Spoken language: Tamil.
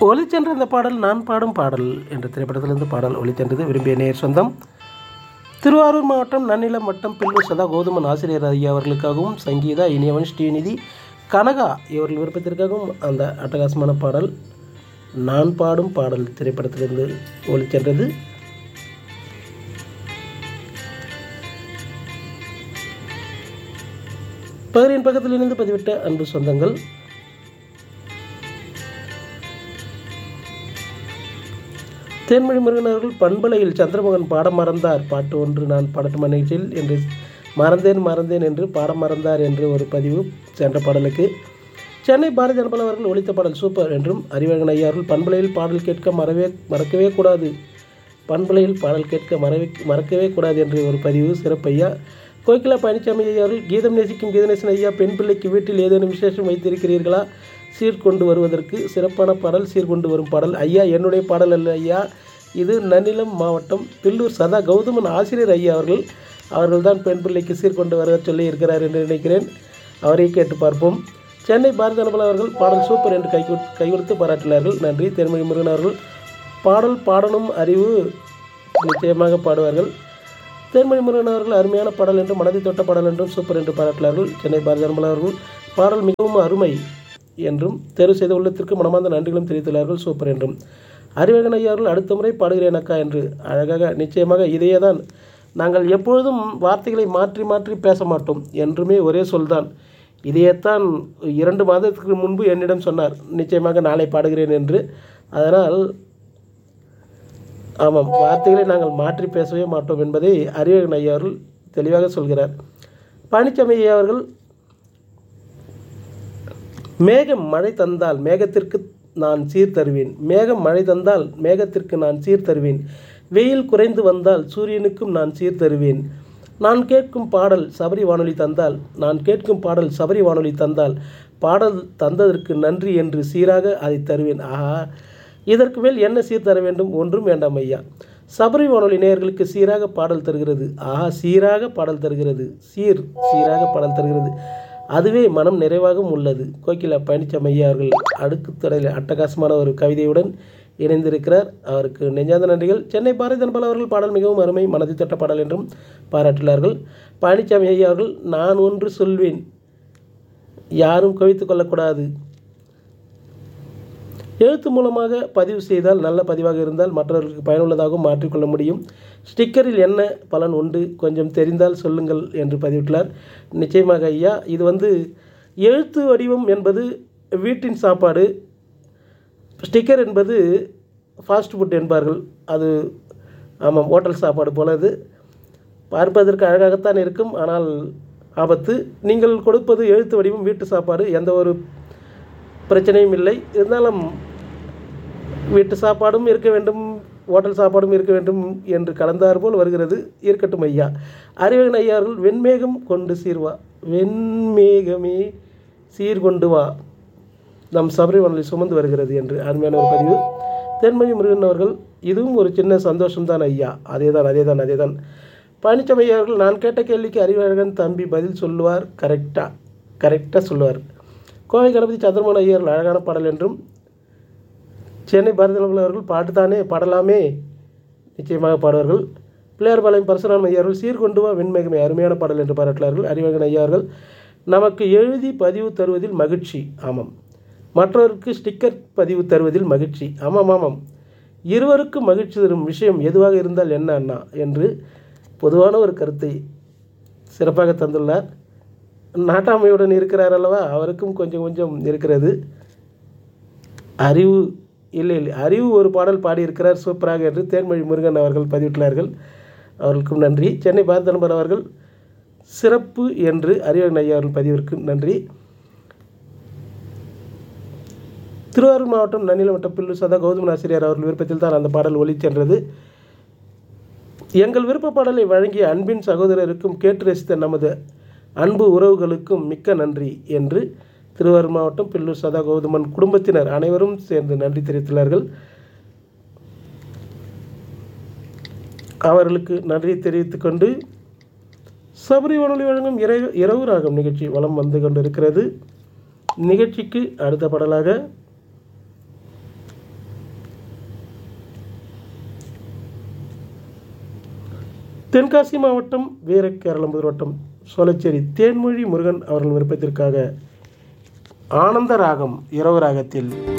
ஒலிச்சென்ற அந்த பாடல் நான் பாடும் பாடல் என்ற திரைப்படத்திலிருந்து பாடல் ஒலிச்சென்றது விரும்பிய நேர் சொந்தம் திருவாரூர் மாவட்டம் நன்னிலம் வட்டம் பில்லூர் சதா கோதுமன் ஆசிரியர் ஐயா அவர்களுக்காகவும் சங்கீதா இனியவன் ஸ்ரீநிதி கனகா இவர்கள் விருப்பத்திற்காகவும் அந்த அட்டகாசமான பாடல் நான் பாடும் பாடல் திரைப்படத்திலிருந்து ஒலிச்சென்றது பகுதியின் பக்கத்தில் இணைந்து பதிவிட்ட அன்பு சொந்தங்கள் தேன்மொழி முருகன் அவர்கள் பண்பலையில் சந்திரமோகன் பாடம் மறந்தார் பாட்டு ஒன்று நான் பாடட்டும் நிகழ்ச்சியில் என்று மறந்தேன் மறந்தேன் என்று பாடம் மறந்தார் என்று ஒரு பதிவு சென்ற பாடலுக்கு சென்னை பாரதிய ஜனபல அவர்கள் ஒழித்த பாடல் சூப்பர் என்றும் அறிவழகன் ஐயா அவர்கள் பண்பலையில் பாடல் கேட்க மறவே மறக்கவே கூடாது பண்பலையில் பாடல் கேட்க மறவே மறக்கவே கூடாது என்று ஒரு பதிவு சிறப்பையா கோகிலா பழனிசாமி ஐயா அவர்கள் கீதம் நேசிக்கும் கீதநேசன் ஐயா பெண் பிள்ளைக்கு வீட்டில் ஏதேனும் விசேஷம் வைத்திருக்கிறீர்களா சீர்கொண்டு வருவதற்கு சிறப்பான பாடல் சீர்கொண்டு வரும் பாடல் ஐயா என்னுடைய பாடல் அல்ல ஐயா இது நன்னிலம் மாவட்டம் பில்லூர் சதா கௌதமன் ஆசிரியர் ஐயா அவர்கள் அவர்கள்தான் பெண் பிள்ளைக்கு சீர்கொண்டு வர சொல்லி இருக்கிறார் என்று நினைக்கிறேன் அவரை கேட்டு பார்ப்போம் சென்னை பாரதி ஜனபல அவர்கள் பாடல் சூப்பர் என்று கை கை கொடுத்து பாராட்டினார்கள் நன்றி தென்மொழி முருகன் அவர்கள் பாடல் பாடணும் அறிவு நிச்சயமாக பாடுவார்கள் தேன்மொழி முருகன் அவர்கள் அருமையான பாடல் என்றும் மனதை தொட்ட பாடல் என்றும் சூப்பர் என்று பாராட்டினார்கள் சென்னை பாரதி ஜனபல அவர்கள் பாடல் மிகவும் அருமை என்றும் தேர்வு செய்த உள்ளத்திற்கு மனமார்ந்த நன்றிகளும் தெரிவித்துள்ளார்கள் சூப்பர் என்றும் அறிவகன் ஐயா அவர்கள் அடுத்த முறை பாடுகிறேன் அக்கா என்று அழகாக நிச்சயமாக இதையே தான் நாங்கள் எப்பொழுதும் வார்த்தைகளை மாற்றி மாற்றி பேச மாட்டோம் என்றுமே ஒரே சொல்தான் இதையேத்தான் இரண்டு மாதத்துக்கு முன்பு என்னிடம் சொன்னார் நிச்சயமாக நாளை பாடுகிறேன் என்று அதனால் ஆமாம் வார்த்தைகளை நாங்கள் மாற்றி பேசவே மாட்டோம் என்பதை அறிவகன் ஐயா அவர்கள் தெளிவாக சொல்கிறார் பழனிசாமி ஐயா அவர்கள் மேகம் மழை தந்தால் மேகத்திற்கு நான் சீர் தருவேன் மேகம் மழை தந்தால் மேகத்திற்கு நான் சீர் தருவேன் வெயில் குறைந்து வந்தால் சூரியனுக்கும் நான் சீர் தருவேன் நான் கேட்கும் பாடல் சபரி வானொலி தந்தால் நான் கேட்கும் பாடல் சபரி வானொலி தந்தால் பாடல் தந்ததற்கு நன்றி என்று சீராக அதை தருவேன் ஆஹா இதற்கு மேல் என்ன சீர் தர வேண்டும் ஒன்றும் வேண்டாம் ஐயா சபரி வானொலி நேயர்களுக்கு சீராக பாடல் தருகிறது ஆஹா சீராக பாடல் தருகிறது சீர் சீராக பாடல் தருகிறது அதுவே மனம் நிறைவாகவும் உள்ளது கோகிலா பழனிசாமி ஐயா அவர்கள் அடுக்கு தொடரில் அட்டகாசமான ஒரு கவிதையுடன் இணைந்திருக்கிறார் அவருக்கு நெஞ்சாத நன்றிகள் சென்னை பாரதி ஜனபால் அவர்கள் பாடல் மிகவும் அருமை மனதை தொட்ட பாடல் என்றும் பாராட்டினார்கள் பழனிசாமி ஐயா அவர்கள் நான் ஒன்று சொல்வேன் யாரும் கவித்து கொள்ளக்கூடாது எழுத்து மூலமாக பதிவு செய்தால் நல்ல பதிவாக இருந்தால் மற்றவர்களுக்கு பயனுள்ளதாகவும் மாற்றிக்கொள்ள முடியும் ஸ்டிக்கரில் என்ன பலன் உண்டு கொஞ்சம் தெரிந்தால் சொல்லுங்கள் என்று பதிவிட்டார் நிச்சயமாக ஐயா இது வந்து எழுத்து வடிவம் என்பது வீட்டின் சாப்பாடு ஸ்டிக்கர் என்பது ஃபாஸ்ட் ஃபுட் என்பார்கள் அது ஆமாம் ஹோட்டல் சாப்பாடு போல அது பார்ப்பதற்கு அழகாகத்தான் இருக்கும் ஆனால் ஆபத்து நீங்கள் கொடுப்பது எழுத்து வடிவம் வீட்டு சாப்பாடு எந்த ஒரு பிரச்சனையும் இல்லை இருந்தாலும் வீட்டு சாப்பாடும் இருக்க வேண்டும் ஹோட்டல் சாப்பாடும் இருக்க வேண்டும் என்று கலந்தார் போல் வருகிறது இருக்கட்டும் ஐயா அறிவகன் ஐயார்கள் வெண்மேகம் கொண்டு சீர்வா வெண்மேகமே சீர்கொண்டு வா நம் சபரிமலை சுமந்து வருகிறது என்று அருமையான ஒரு பதிவு தென்மொழி முருகன் அவர்கள் இதுவும் ஒரு சின்ன சந்தோஷம்தான் ஐயா அதே தான் அதே தான் அதே தான் பழனிசாமி ஐயா அவர்கள் நான் கேட்ட கேள்விக்கு அறிவழகன் தம்பி பதில் சொல்லுவார் கரெக்டாக கரெக்டாக சொல்லுவார் கோவை கணபதி சந்திரமோகன் ஐயர்கள் அழகான பாடல் என்றும் சென்னை பாரதியலங்கள் அவர்கள் பாட்டுத்தானே பாடலாமே நிச்சயமாக பாடுவார்கள் பிள்ளையார்பாளையம் பரசுராம ஐயார்கள் சீர்கொண்டு வா வெண்மேகமே அருமையான பாடல் என்று பாராட்டினார்கள் அறிவகன் ஐயார்கள் நமக்கு எழுதி பதிவு தருவதில் மகிழ்ச்சி ஆமாம் மற்றவருக்கு ஸ்டிக்கர் பதிவு தருவதில் மகிழ்ச்சி ஆமாம் ஆமாம் இருவருக்கும் மகிழ்ச்சி தரும் விஷயம் எதுவாக இருந்தால் என்ன அண்ணா என்று பொதுவான ஒரு கருத்தை சிறப்பாக தந்துள்ளார் நாட்டாமையுடன் இருக்கிறார் அல்லவா அவருக்கும் கொஞ்சம் கொஞ்சம் இருக்கிறது அறிவு இல்லை இல்லை அறிவு ஒரு பாடல் பாடியிருக்கிறார் சூப்பராக என்று தேன்மொழி முருகன் அவர்கள் பதிவிட்டுள்ளார்கள் அவர்களுக்கும் நன்றி சென்னை பாரதன்பர் அவர்கள் சிறப்பு என்று அறிவகன் ஐயா அவர்கள் பதிவிற்கு நன்றி திருவாரூர் மாவட்டம் நன்னிலம் வட்டம் பில்லு சதா கௌதமன் ஆசிரியர் அவர்கள் விருப்பத்தில் தான் அந்த பாடல் ஒலி சென்றது எங்கள் விருப்ப பாடலை வழங்கிய அன்பின் சகோதரருக்கும் கேட்டு ரசித்த நமது அன்பு உறவுகளுக்கும் மிக்க நன்றி என்று திருவாரூர் மாவட்டம் பில்லூர் சதா கௌதமன் குடும்பத்தினர் அனைவரும் சேர்ந்து நன்றி தெரிவித்துள்ளார்கள் அவர்களுக்கு நன்றி தெரிவித்துக் கொண்டு சபரி வானொலி வழங்கும் இரவு இரவு ராகம் நிகழ்ச்சி வலம் வந்து கொண்டிருக்கிறது நிகழ்ச்சிக்கு அடுத்த பாடலாக தென்காசி மாவட்டம் வீரகேரளம்புதூர் வட்டம் சோலைச்சேரி தேன்மொழி முருகன் அவர்கள் விருப்பத்திற்காக ஆனந்த ராகம் இரவு ராகத்தில்